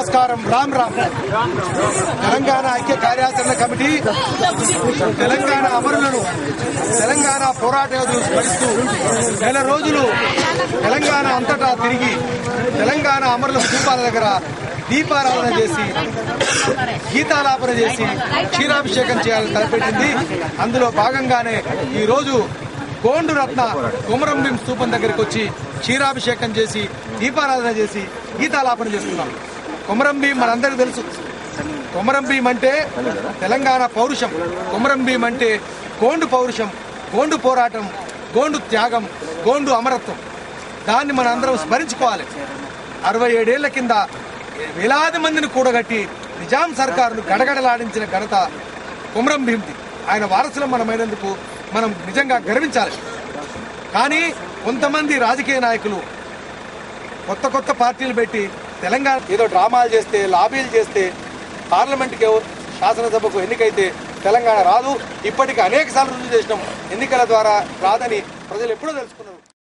నమస్కారం రామ్ రామ్ తెలంగాణ ఐక్య కార్యాచరణ కమిటీ తెలంగాణ అమరులను తెలంగాణ పోరాట యోధులు స్మరిస్తూ నెల రోజులు తెలంగాణ అంతటా తిరిగి తెలంగాణ అమరుల స్థూపాల దగ్గర దీపారాధన చేసి గీతాలాపన చేసి క్షీరాభిషేకం చేయాలని తలపెట్టింది అందులో భాగంగానే ఈ రోజు కోండు రత్న కొమరంభీం స్థూపం దగ్గరికి వచ్చి క్షీరాభిషేకం చేసి దీపారాధన చేసి గీతాలాపన చేస్తున్నాం కొమరంభీం మనందరికీ తెలుసు కొమరంభీం అంటే తెలంగాణ పౌరుషం కొమరంభీం అంటే గోండు పౌరుషం గోండు పోరాటం గోండు త్యాగం గోండు అమరత్వం దాన్ని మన అందరం స్మరించుకోవాలి అరవై ఏడేళ్ల కింద వేలాది మందిని కూడగట్టి నిజాం సర్కారును గడగడలాడించిన ఘనత కొమరం భీమ్ది ఆయన వారసులం మనమైనందుకు మనం నిజంగా గర్వించాలి కానీ కొంతమంది రాజకీయ నాయకులు కొత్త కొత్త పార్టీలు పెట్టి తెలంగాణ ఏదో డ్రామాలు చేస్తే లాబీలు చేస్తే పార్లమెంట్కి శాసనసభకు ఎన్నికైతే తెలంగాణ రాదు ఇప్పటికి అనేక సార్లు రుజువు చేసినాం ఎన్నికల ద్వారా రాదని ప్రజలు ఎప్పుడో తెలుసుకున్నారు